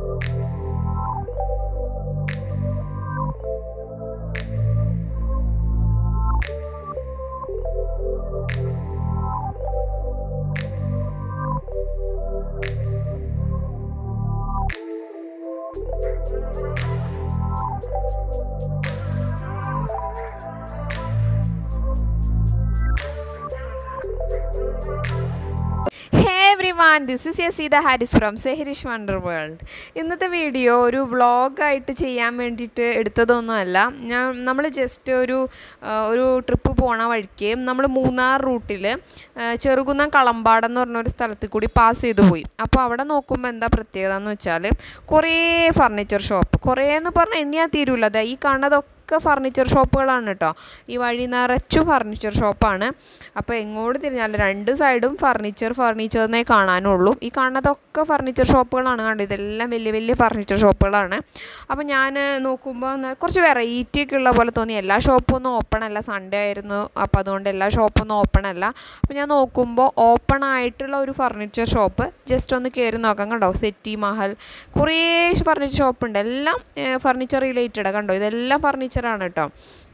every everyone this is Yazeeda Haris from Sehrish wonder world ഇന്നത്തെ video ഒരു വ്ളോഗായിട്ട് ചെയ്യാൻ വേണ്ടിയിട്ട് എടുത്തതൊന്നുമല്ല ഞാൻ നമ്മൾ ജസ്റ്റ് ഒരു ആ, ഒരു ട്രിപ്പ് പോണ വഴിക്ക് നമ്മൾ മൂന്നാർ റൂട്ടിൽ ചെറുകുന്നം കളമ്പാടം എന്ന് പറഞ്ഞൊരു സ്ഥലത്ത് കൂടി പാസ് ചെയ്തു പോയി അപ്പോൾ അവിടെ നോക്കുമ്പോൾ എന്താ പ്രത്യേകത എന്ന് വെച്ചാൽ കുറേ ഫർണിച്ചർ ഷോപ്പ് കുറേ എന്ന് പറഞ്ഞാൽ എണ്ണിയാൽ തീരൂല അതാ ഈ കാണുന്നതൊക്കെ ഒക്കെ ഫർണിച്ചർ ഷോപ്പുകളാണ് കേട്ടോ ഈ വഴി നിറച്ചു ഫർണിച്ചർ ഷോപ്പാണ് അപ്പോൾ എങ്ങോട്ട് തിരിഞ്ഞാലും രണ്ട് സൈഡും ഫർണിച്ചർ ഫർണിച്ചർ എന്നേ കാണാനുള്ളൂ ഈ കാണുന്നതൊക്കെ ഫർണിച്ചർ ഷോപ്പുകളാണ് കണ്ടത് ഇതെല്ലാം വലിയ വലിയ ഫർണിച്ചർ ഷോപ്പുകളാണ് അപ്പോൾ ഞാൻ നോക്കുമ്പോൾ ന- കുറച്ച് വെറൈറ്റി ഒക്കെ ഉള്ള പോലെ തോന്നി എല്ലാ ഷോപ്പും ഒന്നും ഓപ്പൺ അല്ല സൺഡേ ആയിരുന്നു അപ്പോൾ അതുകൊണ്ട് എല്ലാ ഷോപ്പും ഒന്നും ഓപ്പൺ അല്ല അപ്പോൾ ഞാൻ നോക്കുമ്പോൾ ഓപ്പൺ ആയിട്ടുള്ള ഒരു ഫർണിച്ചർ ഷോപ്പ് ജസ്റ്റ് ഒന്ന് കയറി നോക്കാം കണ്ടോ സെറ്റി മഹൽ കുറേ ഫർണിച്ചർ ഷോപ്പ് ഉണ്ട് എല്ലാം ഫർണിച്ചർ റിലേറ്റഡ് കണ്ടോ ഇതെല്ലാം ഫർണിച്ചറാണ് കേട്ടോ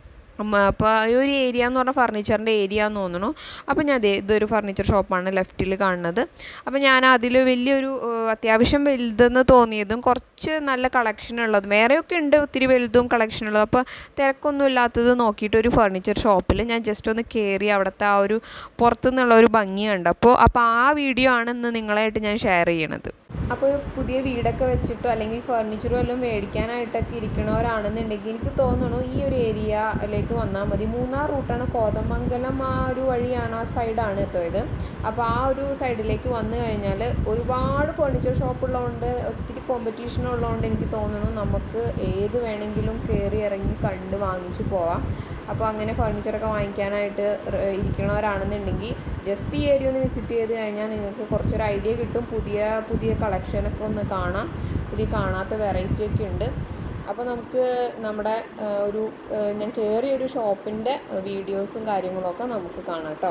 അപ്പോൾ ഈ ഒരു ഏരിയ എന്ന് പറഞ്ഞാൽ ഫർണിച്ചറിൻ്റെ ഏരിയ എന്ന് തോന്നുന്നു അപ്പോൾ ഞാൻ ദേ ഇതൊരു ഫർണിച്ചർ ഷോപ്പാണ് ലെഫ്റ്റിൽ കാണുന്നത് അപ്പോൾ ഞാൻ അതിൽ വലിയൊരു ഏഹ്, അത്യാവശ്യം വലുതെന്ന് തോന്നിയതും കുറച്ച് നല്ല കളക്ഷൻ ഉള്ളതും വേറെയൊക്കെ ഉണ്ട് ഒത്തിരി വലുതും കളക്ഷൻ ഉള്ളത് അപ്പോൾ തിരക്കൊന്നും ഇല്ലാത്തത് നോക്കിയിട്ട് ഒരു ഫർണിച്ചർ ഷോപ്പിൽ ഞാൻ ജസ്റ്റ് ഒന്ന് കയറി അവിടുത്തെ ആ ഒരു പുറത്തുനിന്നുള്ള ഒരു ഭംഗി കണ്ടു അപ്പോൾ അപ്പോൾ ആ വീഡിയോ ആണ് ഇന്ന് നിങ്ങളായിട്ട് ഞാൻ ഷെയർ ചെയ്യണത് അപ്പോൾ പുതിയ വീടൊക്കെ വെച്ചിട്ടോ അല്ലെങ്കിൽ ഫർണിച്ചർ വല്ലതും മേടിക്കാനായിട്ടൊക്കെ ഇരിക്കണവരാണെന്നുണ്ടെങ്കിൽ എനിക്ക് തോന്നുന്നു ഈ ഒരു ഏരിയയിലേക്ക് വന്നാൽ മതി മൂന്നാർ റൂട്ടാണ് കോതമംഗലം ആ ഒരു വഴിയാണ് ആ സൈഡാണ് എത്തിയത് അപ്പോൾ ആ ഒരു സൈഡിലേക്ക് വന്നു കഴിഞ്ഞാൽ ഒരുപാട് ഫർണിച്ചർ ഷോപ്പ് ഉള്ളതുകൊണ്ട് ഒത്തിരി കോമ്പറ്റീഷൻ ഉള്ളതുകൊണ്ട് എനിക്ക് തോന്നുന്നു നമുക്ക് ഏത് വേണമെങ്കിലും കയറി ഇറങ്ങി കണ്ട് വാങ്ങിച്ചു പോവാം അപ്പോൾ അങ്ങനെ ഫർണിച്ചറൊക്കെ വാങ്ങിക്കാനായിട്ട് റ് ഇരിക്കണവരാണെന്നുണ്ടെങ്കിൽ ജസ്റ്റ് ഈ ഏരിയ ഒന്ന് വിസിറ്റ് ചെയ്ത് കഴിഞ്ഞാൽ നിങ്ങൾക്ക് കുറച്ചൊരു ഐഡിയ കിട്ടും പുതിയ പുതിയ കളക്ഷനൊക്കെ ഒന്ന് കാണാം പുതിയ കാണാത്ത വെറൈറ്റി ഒക്കെ ഉണ്ട് അപ്പോൾ നമുക്ക് നമ്മുടെ ആ, ഒരു ആ, ഞാൻ കയറിയ ഒരു ഷോപ്പിൻ്റെ വീഡിയോസും കാര്യങ്ങളൊക്കെ നമുക്ക് കാണാം കേട്ടോ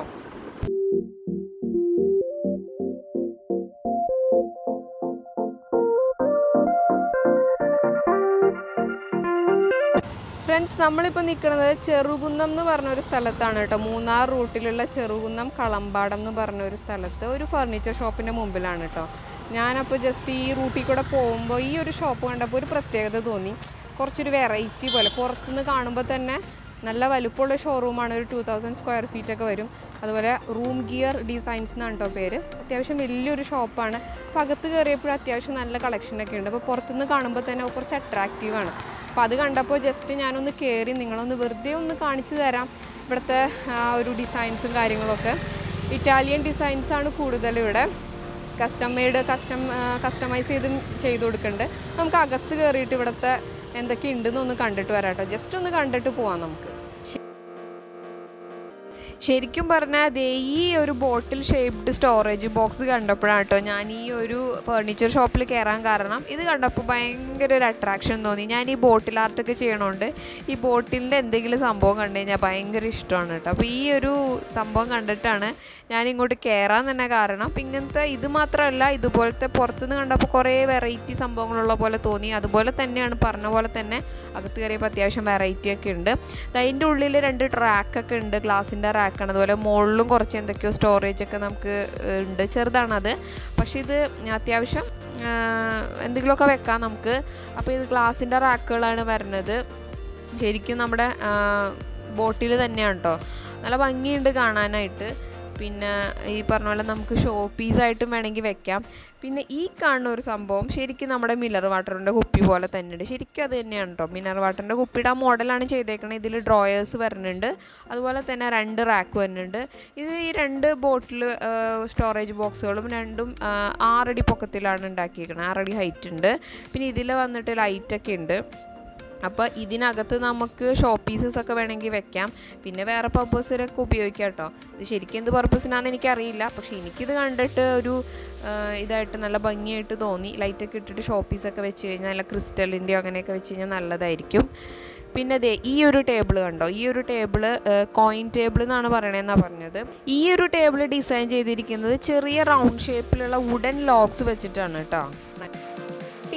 ഫ്രണ്ട്സ് നമ്മളിപ്പോൾ നിൽക്കുന്നത് ചെറുകുന്നം എന്ന് പറഞ്ഞ ഒരു സ്ഥലത്താണ് കേട്ടോ മൂന്നാർ റൂട്ടിലുള്ള ചെറുകുന്നം കളമ്പാടം എന്ന് പറഞ്ഞ ഒരു സ്ഥലത്ത് ഒരു ഫർണിച്ചർ ഷോപ്പിൻ്റെ മുമ്പിലാണ് കേട്ടോ ഞാനപ്പോൾ ജസ്റ്റ് ഈ റൂട്ടിൽ കൂടെ പോകുമ്പോൾ ഈ ഒരു ഷോപ്പ് കണ്ടപ്പോൾ ഒരു പ്രത്യേകത തോന്നി കുറച്ചൊരു വെറൈറ്റി പോലെ പുറത്തുനിന്ന് കാണുമ്പോൾ തന്നെ നല്ല വലുപ്പമുള്ള ഷോറൂമാണ് ഒരു ടു തൗസൻഡ് സ്ക്വയർ ഫീറ്റ് ഒക്കെ വരും അതുപോലെ റൂം ഗിയർ ഡിസൈൻസ് എന്നാണ് കേട്ടോ പേര് അത്യാവശ്യം വലിയൊരു ഷോപ്പാണ് അപ്പോൾ അകത്ത് കയറിയപ്പോൾ അത്യാവശ്യം നല്ല കളക്ഷനൊക്കെ ഉണ്ട് അപ്പോൾ പുറത്തുനിന്ന് കാണുമ്പോൾ തന്നെ കുറച്ച് അട്രാക്റ്റീവാണ് അപ്പോൾ അത് കണ്ടപ്പോൾ ജസ്റ്റ് ഞാനൊന്ന് കയറി നിങ്ങളൊന്ന് വെറുതെ ഒന്ന് കാണിച്ചു തരാം ഇവിടുത്തെ ആ, ഒരു ഡിസൈൻസും കാര്യങ്ങളൊക്കെ ഇറ്റാലിയൻ ഡിസൈൻസ് ആണ് കൂടുതൽ ഇവിടെ കസ്റ്റം മെയ്ഡ് കസ്റ്റം കസ്റ്റമൈസ് ചെയ്തും ചെയ്ത് കൊടുക്കുന്നുണ്ട് നമുക്ക് അകത്ത് കയറിയിട്ട് ഇവിടുത്തെ എന്തൊക്കെ ഉണ്ടെന്ന് ഒന്ന് കണ്ടിട്ട് വരാം കേട്ടോ ജസ്റ്റ് ഒന്ന് കണ്ടിട്ട് പോവാം നമുക്ക് ശരിക്കും പറഞ്ഞാൽ ദേ ഈ ഒരു ബോട്ടിൽ ഷേപ്ഡ് സ്റ്റോറേജ് ബോക്സ് കണ്ടപ്പോഴാണ് കേട്ടോ ഞാൻ ഈ ഒരു ഫർണിച്ചർ ഷോപ്പിൽ കയറാൻ കാരണം ഇത് കണ്ടപ്പോൾ ഭയങ്കര ഒരു അട്രാക്ഷൻ തോന്നി ഞാൻ ഈ ബോട്ടിൽ ആർട്ടൊക്കെ ചെയ്യണോണ്ട് ഈ ബോട്ടിലിൻ്റെ എന്തെങ്കിലും സംഭവം കണ്ടു കഴിഞ്ഞാൽ ഭയങ്കര ഇഷ്ടമാണ് കേട്ടോ അപ്പോൾ ഈ ഒരു സംഭവം കണ്ടിട്ടാണ് ഞാൻ ഇങ്ങോട്ട് കയറാൻ തന്നെ കാരണം അപ്പം ഇങ്ങനത്തെ ഇത് മാത്രമല്ല ഇതുപോലത്തെ പുറത്തുനിന്ന് കണ്ടപ്പോൾ കുറേ വെറൈറ്റി സംഭവങ്ങളുള്ള പോലെ തോന്നി അതുപോലെ തന്നെയാണ് പറഞ്ഞ പോലെ തന്നെ അകത്ത് കയറിയപ്പോൾ അത്യാവശ്യം വെറൈറ്റി ഒക്കെ ഉണ്ട് ദാ അതിൻ്റെ ഉള്ളിൽ രണ്ട് ട്രാക്കൊക്കെ ഉണ്ട് ഗ്ലാസിൻ്റെ റാക്കാണ് അതുപോലെ മുകളിലും കുറച്ച് എന്തൊക്കെയോ സ്റ്റോറേജ് ഒക്കെ നമുക്ക് ഏഹ്, ഉണ്ട് ചെറുതാണത് പക്ഷേ ഇത് അത്യാവശ്യം ആഹ്, എന്തെങ്കിലുമൊക്കെ വെക്കാം നമുക്ക് അപ്പോൾ ഇത് ഗ്ലാസിൻ്റെ റാക്കുകളാണ് വരുന്നത് ശരിക്കും നമ്മുടെ ബോട്ടിൽ തന്നെയാണ് കേട്ടോ നല്ല ഭംഗിയുണ്ട് കാണാനായിട്ട് പിന്നെ ഈ പറഞ്ഞ പോലെ നമുക്ക് ഷോ പീസായിട്ടും വേണമെങ്കിൽ വെക്കാം പിന്നെ ഈ കാണുന്ന ഒരു സംഭവം ശരിക്കും നമ്മുടെ മിനർ വാട്ടറിൻ്റെ കുപ്പി പോലെ തന്നെയുണ്ട് ശരിക്കും അത് തന്നെയാണ് കേട്ടോ മിനർ വാട്ടറിൻ്റെ കുപ്പിയുടെ ആ മോഡലാണ് ചെയ്തേക്കണത് ഇതിൽ ഡ്രോയേഴ്സ് വരുന്നുണ്ട് അതുപോലെ തന്നെ രണ്ട് റാക്ക് വരുന്നുണ്ട് ഇത് ഈ രണ്ട് ബോട്ടിൽ സ്റ്റോറേജ് ബോക്സുകളും രണ്ടും ആ, ആറടി പൊക്കത്തിലാണ് ഉണ്ടാക്കിയേക്കുന്നത് ആറടി ഹൈറ്റ് ഉണ്ട് പിന്നെ ഇതിൽ വന്നിട്ട് ലൈറ്റൊക്കെ ഉണ്ട് അപ്പോൾ ഇതിനകത്ത് നമുക്ക് ഷോ പീസസ് ഒക്കെ വേണമെങ്കിൽ വെക്കാം പിന്നെ വേറെ പർപ്പസിനൊക്കെ ഉപയോഗിക്കാം കേട്ടോ ഇത് ശരിക്കും എന്ത് പർപ്പസിനാണെന്ന് എനിക്കറിയില്ല പക്ഷേ എനിക്കിത് കണ്ടിട്ട് ഒരു ആ, ഇതായിട്ട് നല്ല ഭംഗിയായിട്ട് തോന്നി ലൈറ്റൊക്കെ ഇട്ടിട്ട് ഷോ പീസൊക്കെ വെച്ച് കഴിഞ്ഞാൽ നല്ല ക്രിസ്റ്റലിൻ്റെയോ അങ്ങനെയൊക്കെ വെച്ച് കഴിഞ്ഞാൽ നല്ലതായിരിക്കും പിന്നെ ദേ ഈ ഒരു ടേബിൾ കണ്ടോ ഈ ഒരു ടേബിൾ കോയിൻ ടേബിൾ എന്നാണ് പറയണതെന്നാണ് പറഞ്ഞത് ഈ ഒരു ടേബിൾ ഡിസൈൻ ചെയ്തിരിക്കുന്നത് ചെറിയ റൗണ്ട് ഷേപ്പിലുള്ള വുഡൻ ലോഗ്സ് വെച്ചിട്ടാണ് കേട്ടോ ഈ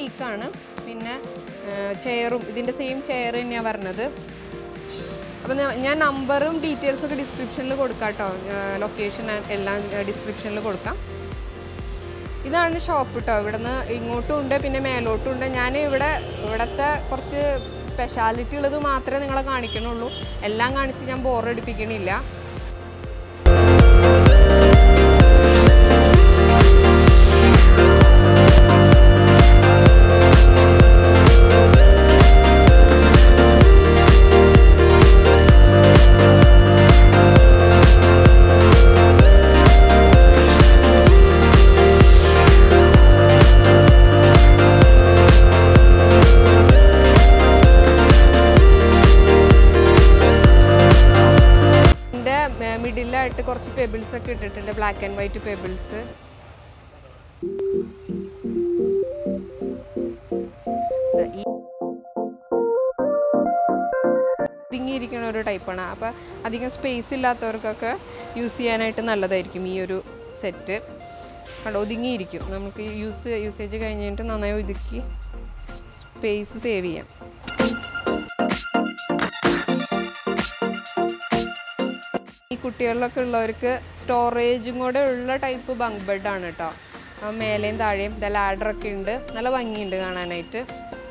ടീക്കാണ് പിന്നെ ചെയറും ഇതിൻ്റെ സെയിം ചെയർ തന്നെയാണ് പറഞ്ഞത് അപ്പോൾ ഞാൻ നമ്പറും ഡീറ്റെയിൽസും ഒക്കെ ഡിസ്ക്രിപ്ഷനിൽ കൊടുക്കാം കേട്ടോ ലൊക്കേഷൻ എല്ലാം ഡിസ്ക്രിപ്ഷനിൽ കൊടുക്കാം ഇതാണ് ഷോപ്പ് കേട്ടോ ഇവിടുന്ന് ഇങ്ങോട്ടും ഉണ്ട് പിന്നെ മേലോട്ടും ഉണ്ട് ഞാൻ ഇവിടെ ഇവിടുത്തെ കുറച്ച് സ്പെഷ്യാലിറ്റി ഉള്ളത് മാത്രമേ നിങ്ങളെ കാണിക്കണുള്ളൂ എല്ലാം കാണിച്ച് ഞാൻ ബോറടിപ്പിക്കണില്ല ഇതിൻ്റെ മിഡിലായിട്ട് കുറച്ച് പെബിൾസ് ഒക്കെ ഇട്ടിട്ടുണ്ട് ബ്ലാക്ക് ആൻഡ് വൈറ്റ് പെബിൾസ് ഈ ഒതുങ്ങിയിരിക്കുന്ന ഒരു ടൈപ്പാണ് അപ്പോൾ അധികം സ്പേസ് ഇല്ലാത്തവർക്കൊക്കെ യൂസ് ചെയ്യാനായിട്ട് നല്ലതായിരിക്കും ഈ ഒരു സെറ്റ് കണ്ടോ ഒതുങ്ങിയിരിക്കും നമുക്ക് യൂസ് യൂസേജ് കഴിഞ്ഞിട്ട് നന്നായി ഒതുക്കി സ്പേസ് സേവ് ചെയ്യാം ഈ കുട്ടികളിലൊക്കെ ഉള്ളവർക്ക് സ്റ്റോറേജും കൂടെ ഉള്ള ടൈപ്പ് ബങ്ക് ബെഡാണ് കേട്ടോ ആ മേലെയും താഴെയും ഇതാ ലാഡറൊക്കെ ഉണ്ട് നല്ല ഭംഗിയുണ്ട് കാണാനായിട്ട്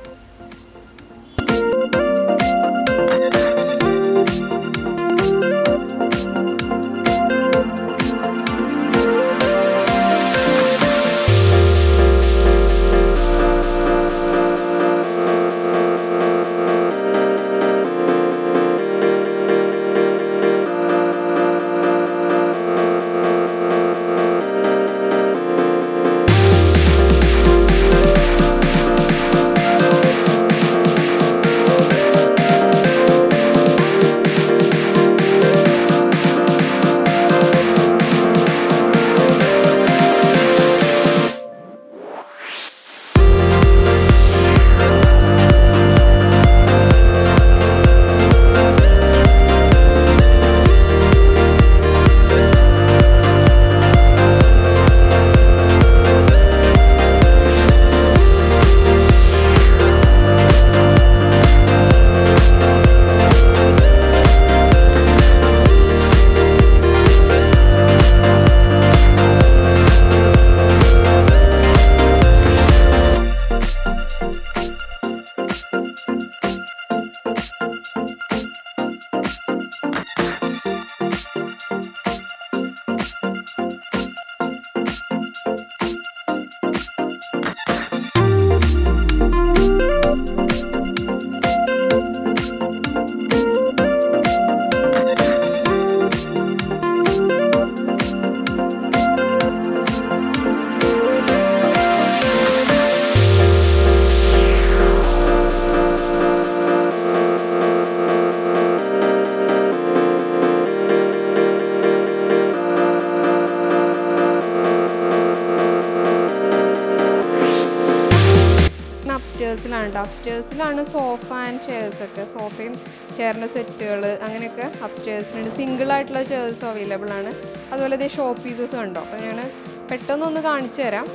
അപ്സ്റ്റേഴ്സിലാണ് കേട്ടോ അപ്സ്റ്റേഴ്സിലാണ് സോഫ ആൻഡ് ചെയർസ് ഒക്കെ സോഫയും ചെയറിൻ്റെ സെറ്റുകൾ അങ്ങനെയൊക്കെ അപ്സ്റ്റേഴ്സിലുണ്ട് സിംഗിൾ ആയിട്ടുള്ള ചെയർസ് അവൈലബിൾ ആണ് അതുപോലെ ഇതേ ഷോ പീസസ് ഉണ്ടോ അപ്പോൾ ഞാൻ പെട്ടെന്നൊന്ന് കാണിച്ചു തരാം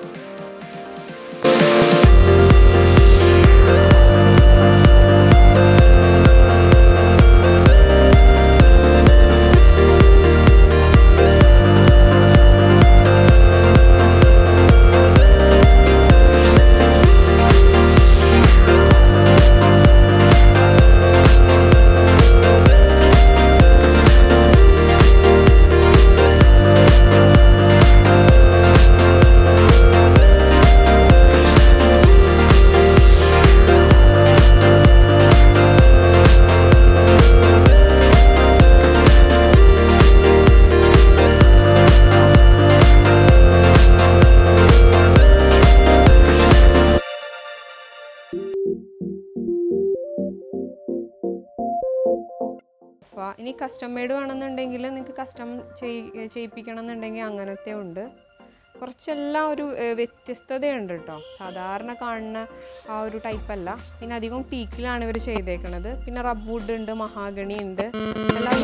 സോഫ ഇനി കസ്റ്റം മെയ്ഡ് വേണമെന്നുണ്ടെങ്കിൽ നിങ്ങൾക്ക് കസ്റ്റം ചെയ്യിപ്പിക്കണം എന്നുണ്ടെങ്കിൽ അങ്ങനത്തെ ഉണ്ട് കുറച്ചെല്ലാം ഒരു ഏഹ്, വ്യത്യസ്തതയുണ്ട് കേട്ടോ സാധാരണ കാണുന്ന ആ ഒരു ടൈപ്പല്ല പിന്നെ അധികം ടീക്കിലാണ് ഇവർ ചെയ്തേക്കണത് പിന്നെ റബ് വുഡ് ഉണ്ട് മഹാഗണി ഉണ്ട് എല്ലാം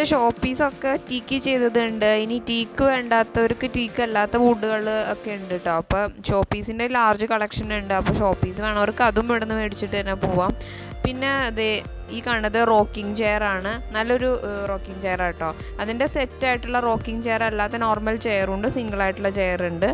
ഷോ പീസൊക്കെ ടീക്ക് ചെയ്തതുണ്ട് ഇനി ടീക്ക് വേണ്ടാത്തവർക്ക് ടീക്ക് അല്ലാത്ത വുഡുകൾ ഒക്കെ ഉണ്ട് കേട്ടോ അപ്പോൾ ഷോ പീസിൻ്റെ ലാർജ് കളക്ഷൻ ഉണ്ട് അപ്പോൾ ഷോ പീസ് വേണവർക്ക് അതും ഇവിടുന്ന് മേടിച്ചിട്ട് തന്നെ പോവാം പിന്നെ ദേ ഈ കാണുന്നത് റോക്കിംഗ് ചെയർ ആണ് നല്ലൊരു റോക്കിംഗ് ചെയർ കേട്ടോ അതിൻ്റെ സെറ്റ് ആയിട്ടുള്ള റോക്കിംഗ് ചെയർ അല്ലാത്ത നോർമൽ ചെയറും ഉണ്ട് സിംഗിൾ ആയിട്ടുള്ള ചെയർ ഉണ്ട്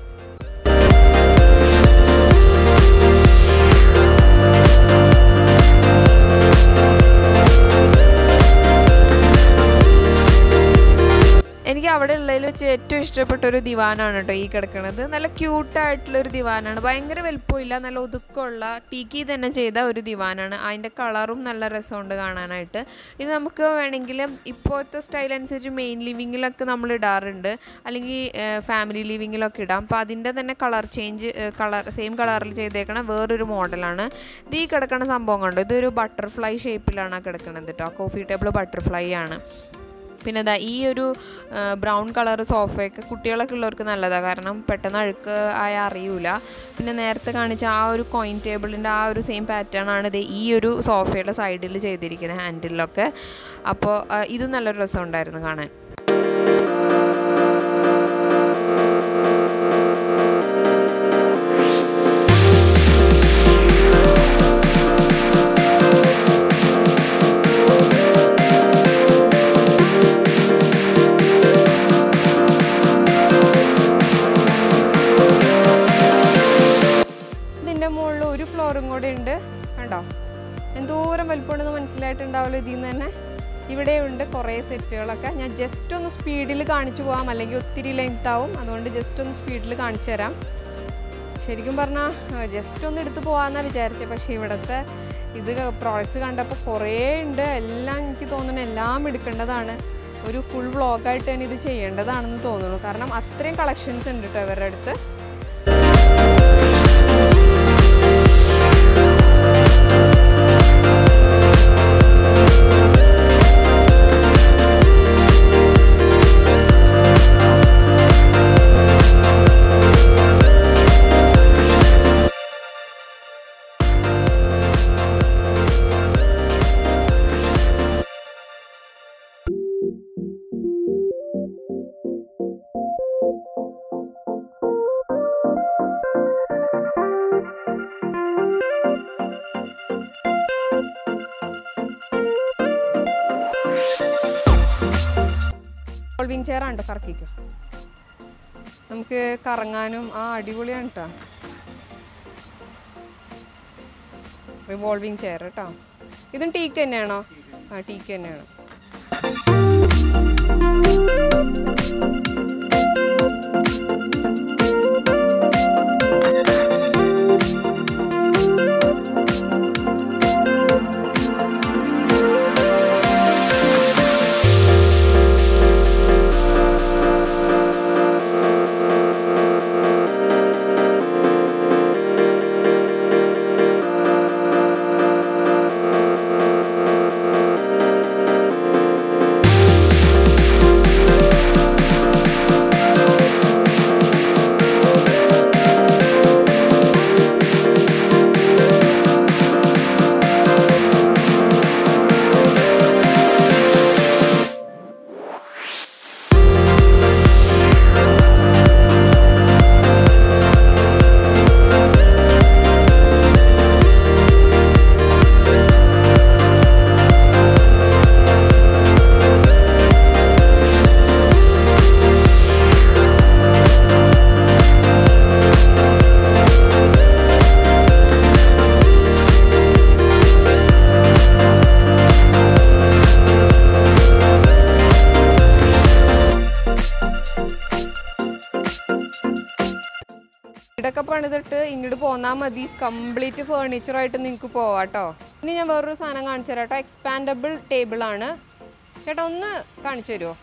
എനിക്ക് അവിടെ ഉള്ളതിൽ വെച്ച് ഏറ്റവും ഇഷ്ടപ്പെട്ട ഒരു ദിവാനാണ് കേട്ടോ ഈ കിടക്കുന്നത് നല്ല ക്യൂട്ടായിട്ടുള്ള ഒരു ദിവാനാണ് ഭയങ്കര വലുപ്പമില്ല നല്ല ഒതുക്കമുള്ള ടീക്കി തന്നെ ചെയ്ത ഒരു ദിവാനാണ് അതിൻ്റെ കളറും നല്ല രസമുണ്ട് കാണാനായിട്ട് ഇത് നമുക്ക് വേണമെങ്കിൽ ഇപ്പോഴത്തെ സ്റ്റൈൽ അനുസരിച്ച് മെയിൻ ലിവിങ്ങിലൊക്കെ നമ്മൾ ഇടാറുണ്ട് അല്ലെങ്കിൽ ഫാമിലി ലിവിങ്ങിലൊക്കെ ഇടാം അപ്പോൾ അതിൻ്റെ തന്നെ കളർ ചേഞ്ച് കളർ സെയിം കളറിൽ ചെയ്തേക്കണ വേറൊരു മോഡലാണ് ഇത് ഈ കിടക്കുന്ന സംഭവം കണ്ടോ ഇതൊരു ബട്ടർഫ്ലൈ ഷേപ്പിലാണ് കോഫി കേട്ടോ കോഫി ടേബിൾ ബട്ടർഫ്ലൈ ആണ് പിന്നെ ഇതാ ഈ ഒരു ബ്രൗൺ കളർ സോഫയൊക്കെ കുട്ടികളൊക്കെ ഉള്ളവർക്ക് നല്ലതാണ് കാരണം പെട്ടെന്ന് അഴുക്ക് ആയ അറിയൂല പിന്നെ നേരത്തെ കാണിച്ച ആ ഒരു കോയിൻ ടേബിളിൻ്റെ ആ ഒരു സെയിം പാറ്റേൺ ആണ് ഇത് ഈ ഒരു സോഫയുടെ സൈഡിൽ ചെയ്തിരിക്കുന്നത് ഹാൻഡിലൊക്കെ അപ്പോൾ ഇത് നല്ലൊരു രസം ഉണ്ടായിരുന്നു കാണാൻ ഇതിൻ്റെ മുകളിൽ ഒരു ഫ്ലോറും കൂടെ ഉണ്ട് കണ്ടോ എന്തോരം വലുപ്പമുണ്ടെന്ന് മനസ്സിലായിട്ടുണ്ടാവുമല്ലോ ഇതിൽ നിന്ന് തന്നെ ഇവിടെയുണ്ട് കുറേ സെറ്റുകളൊക്കെ ഞാൻ ജസ്റ്റ് ഒന്ന് സ്പീഡിൽ കാണിച്ചു പോകാം അല്ലെങ്കിൽ ഒത്തിരി ലെങ്ത് ആവും അതുകൊണ്ട് ജസ്റ്റ് ഒന്ന് സ്പീഡിൽ കാണിച്ചു തരാം ശരിക്കും പറഞ്ഞാൽ ജസ്റ്റ് ഒന്ന് എടുത്ത് പോകാമെന്നാണ് വിചാരിച്ചത് പക്ഷേ ഇവിടുത്തെ ഇത് പ്രോഡക്റ്റ്സ് കണ്ടപ്പോൾ കുറേ ഉണ്ട് എല്ലാം എനിക്ക് തോന്നുന്നു എല്ലാം എടുക്കേണ്ടതാണ് ഒരു ഫുൾ വ്ളോഗായിട്ട് തന്നെ ഇത് ചെയ്യേണ്ടതാണെന്ന് തോന്നുന്നു കാരണം അത്രയും കളക്ഷൻസ് ഉണ്ട് കേട്ടോ ഇവരുടെ അടുത്ത് റിവോൾവിങ് ചെയർ ആണ് കറക്കിക്കും നമുക്ക് കറങ്ങാനും ആ അടിപൊളിയാണ് കേട്ടോ റിവോൾവിങ് ചെയർ കേട്ടോ ഇതും ടീക്ക് തന്നെയാണോ ആ ടീക്ക് തന്നെയാണ് വീടൊക്കെ പണിതിട്ട് ഇങ്ങോട്ട് പോന്നാൽ മതി കംപ്ലീറ്റ് ഫേർണിച്ചറായിട്ട് നിങ്ങൾക്ക് പോവാട്ടോ ഇനി ഞാൻ വേറൊരു സാധനം കാണിച്ചു തരാം കേട്ടോ എക്സ്പാൻഡബിൾ ടേബിൾ ആണ് ചേട്ടാ ഒന്ന് കാണിച്ചു തരുമോ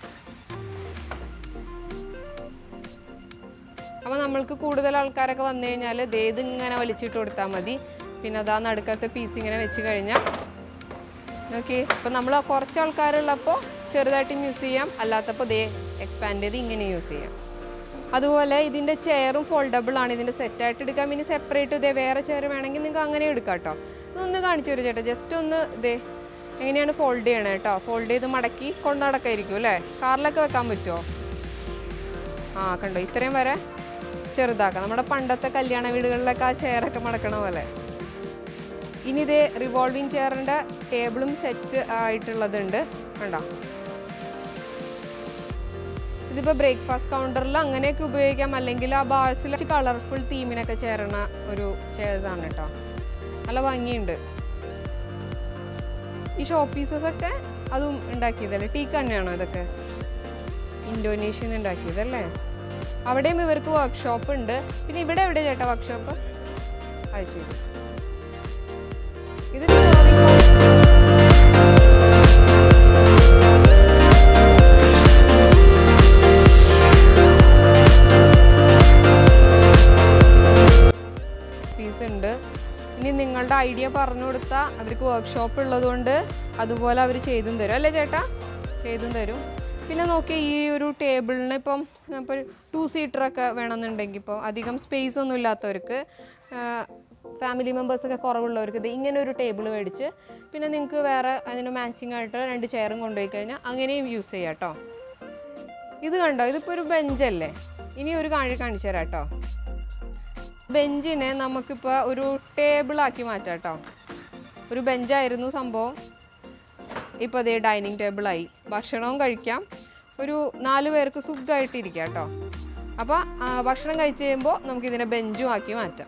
അപ്പോൾ നമ്മൾക്ക് കൂടുതൽ ആൾക്കാരൊക്കെ വന്നു കഴിഞ്ഞാൽ ഇത് ഇങ്ങനെ വലിച്ചിട്ട് കൊടുത്താൽ മതി പിന്നെ അതാ നടുക്കത്തെ പീസ് ഇങ്ങനെ വെച്ച് കഴിഞ്ഞാൽ നോക്കി ഇപ്പം നമ്മൾ കുറച്ച് ആൾക്കാരുള്ളപ്പോൾ ചെറുതായിട്ടും യൂസ് ചെയ്യാം അല്ലാത്തപ്പോൾ ദേ എക്സ്പാൻഡ് ചെയ്ത് ഇങ്ങനെ യൂസ് ചെയ്യാം അതുപോലെ ഇതിൻ്റെ ചെയറും ഫോൾഡബിൾ ആണ് ഇതിൻ്റെ സെറ്റായിട്ട് എടുക്കാം ഇനി സെപ്പറേറ്റ് ഇതേ വേറെ ചെയർ വേണമെങ്കിൽ നിങ്ങൾക്ക് അങ്ങനെ എടുക്കാം കേട്ടോ ഇതൊന്ന് കാണിച്ചു തരും ചേട്ടാ ജസ്റ്റ് ഒന്ന് ഇതേ എങ്ങനെയാണ് ഫോൾഡ് ചെയ്യണത് കേട്ടോ ഫോൾഡ് ചെയ്ത് മടക്കി കൊണ്ട് നടക്കായിരിക്കും അല്ലേ കാറിലൊക്കെ വെക്കാൻ പറ്റുമോ ആ കണ്ടോ ഇത്രയും വരെ ചെറുതാക്കാം നമ്മുടെ പണ്ടത്തെ കല്യാണ വീടുകളിലൊക്കെ ആ ചെയറൊക്കെ മടക്കണ പോലെ ഇനി ഇത് റിവോൾവിംഗ് ചെയറിൻ്റെ ടേബിളും സെറ്റ് ആയിട്ടുള്ളതുണ്ട് കണ്ടോ ഇതിപ്പോൾ ബ്രേക്ക്ഫാസ്റ്റ് കൗണ്ടറിൽ അങ്ങനെയൊക്കെ ഉപയോഗിക്കാം അല്ലെങ്കിൽ ആ ബാഴ്സിൽ കളർഫുൾ തീമിനൊക്കെ ചേരണ ഒരു ചെയർസാണ് കേട്ടോ നല്ല ഭംഗിയുണ്ട് ഈ ഷോ പീസസ് ഒക്കെ അതും ഉണ്ടാക്കിയതല്ലേ ടീക്ക് തന്നെയാണോ ഇതൊക്കെ ഇന്തോനേഷ്യൻ ഉണ്ടാക്കിയതല്ലേ അവിടെയും ഇവർക്ക് വർക്ക്ഷോപ്പ് ഉണ്ട് പിന്നെ ഇവിടെ എവിടെ ചേട്ടാ വർക്ക്ഷോപ്പ് അത് ശരി ഇത് പീസ് ഉണ്ട് ഇനി നിങ്ങളുടെ ഐഡിയ പറഞ്ഞു കൊടുത്താൽ അവർക്ക് വർക്ക്ഷോപ്പ് ഉള്ളതുകൊണ്ട് അതുപോലെ അവർ ചെയ്തും തരും അല്ലേ ചേട്ടാ ചെയ്തും തരും പിന്നെ നോക്കി ഈ ഒരു ടേബിളിന് ഇപ്പം ഇപ്പോൾ ടു സീറ്ററൊക്കെ വേണമെന്നുണ്ടെങ്കിൽ ഇപ്പോൾ അധികം സ്പേസ് ഒന്നും ഇല്ലാത്തവർക്ക് ഫാമിലി മെമ്പേഴ്സൊക്കെ കുറവുള്ളവർക്ക് ഇത് ഇങ്ങനെ ഒരു ടേബിൾ മേടിച്ച് പിന്നെ നിങ്ങൾക്ക് വേറെ അതിന് മാച്ചിങ് ആയിട്ട് രണ്ട് ചെയറും കൊണ്ടുപോയി കഴിഞ്ഞാൽ അങ്ങനെയും യൂസ് ചെയ്യാം കേട്ടോ ഇത് കണ്ടോ ഇതിപ്പോൾ ഒരു ബെഞ്ചല്ലേ ഇനി ഒരു കാണി കാണിച്ചു തരാം കേട്ടോ ബെഞ്ചിനെ നമുക്കിപ്പോൾ ഒരു ടേബിളാക്കി മാറ്റാം കേട്ടോ ഒരു ബെഞ്ചായിരുന്നു സംഭവം ഇപ്പോൾ അതേ ഡൈനിങ് ടേബിളായി ഭക്ഷണവും കഴിക്കാം ഒരു നാല് പേർക്ക് സുഖമായിട്ടിരിക്കാം കേട്ടോ അപ്പോൾ ഭക്ഷണം കഴിച്ച് കഴിയുമ്പോൾ നമുക്കിതിനെ ബെഞ്ചും ആക്കി മാറ്റാം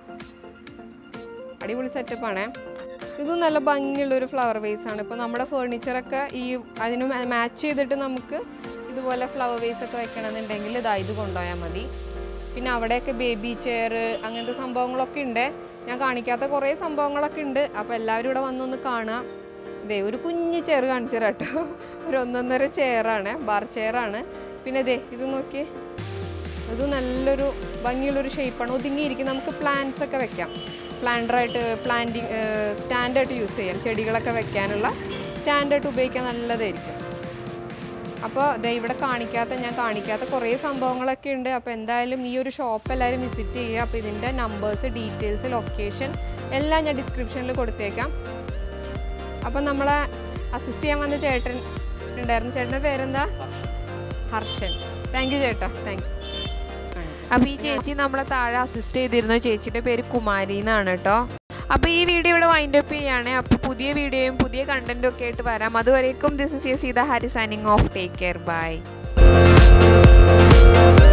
അടിപൊളി സെറ്റപ്പാണേ ഇത് നല്ല ഭംഗിയുള്ളൊരു ഫ്ലവർ വേസ് ആണ് ഇപ്പോൾ നമ്മുടെ ഫേർണിച്ചറൊക്കെ ഈ അതിന് മാച്ച് ചെയ്തിട്ട് നമുക്ക് ഇതുപോലെ ഫ്ലവർ വേസ് ഒക്കെ വെക്കണമെന്നുണ്ടെങ്കിൽ ഇതാ ഇത് കൊണ്ടുപോയാൽ മതി പിന്നെ അവിടെയൊക്കെ ബേബി ചെയർ അങ്ങനത്തെ സംഭവങ്ങളൊക്കെ ഉണ്ട് ഞാൻ കാണിക്കാത്ത കുറേ സംഭവങ്ങളൊക്കെ ഉണ്ട് അപ്പോൾ എല്ലാവരും ഇവിടെ വന്നൊന്ന് കാണുക ഇതേ ഒരു കുഞ്ഞ് ചെയർ കാണിച്ചു തരാം കേട്ടോ ഒരു ഒന്നൊന്നര ചെയറാണ് ബാർ ചെയറാണ് പിന്നെ ഇതേ ഇത് നോക്കിയേ ഇത് നല്ലൊരു ഭംഗിയുള്ളൊരു ഷേപ്പാണ് ഒതുങ്ങിയിരിക്കും നമുക്ക് പ്ലാന്റ്സ് ഒക്കെ വെക്കാം പ്ലാന്ററായിട്ട് പ്ലാന്റിങ് സ്റ്റാൻഡായിട്ട് യൂസ് ചെയ്യാം ചെടികളൊക്കെ വെക്കാനുള്ള സ്റ്റാൻഡായിട്ട് ഉപയോഗിക്കാൻ നല്ലതായിരിക്കും അപ്പോൾ ദേ ഇവിടെ കാണിക്കാത്ത ഞാൻ കാണിക്കാത്ത കുറേ സംഭവങ്ങളൊക്കെ ഉണ്ട് അപ്പോൾ എന്തായാലും ഈ ഒരു ഷോപ്പ് എല്ലാവരും വിസിറ്റ് ചെയ്യുക അപ്പോൾ ഇതിൻ്റെ നമ്പേഴ്സ് ഡീറ്റെയിൽസ് ലൊക്കേഷൻ എല്ലാം ഞാൻ ഡിസ്ക്രിപ്ഷനിൽ കൊടുത്തേക്കാം അപ്പം നമ്മളെ അസിസ്റ്റ് ചെയ്യാൻ വന്ന ചേട്ടൻ ഉണ്ടായിരുന്നു ചേട്ടൻ്റെ പേരെന്താ ഹർഷൻ താങ്ക് യു ചേട്ടാ താങ്ക് അപ്പോൾ ഈ ചേച്ചി നമ്മളെ താഴെ അസിസ്റ്റ് ചെയ്തിരുന്നു ചേച്ചിയുടെ പേര് കുമാരി എന്നാണ് കേട്ടോ അപ്പോൾ ഈ വീഡിയോ ഇവിടെ വൈൻഡ് അപ്പ് ചെയ്യാണ് അപ്പോൾ പുതിയ വീഡിയോയും പുതിയ കണ്ടന്റും ഒക്കെ ആയിട്ട് വരാം അതുവരേക്കും this is Yazeeda Hari signing off take care by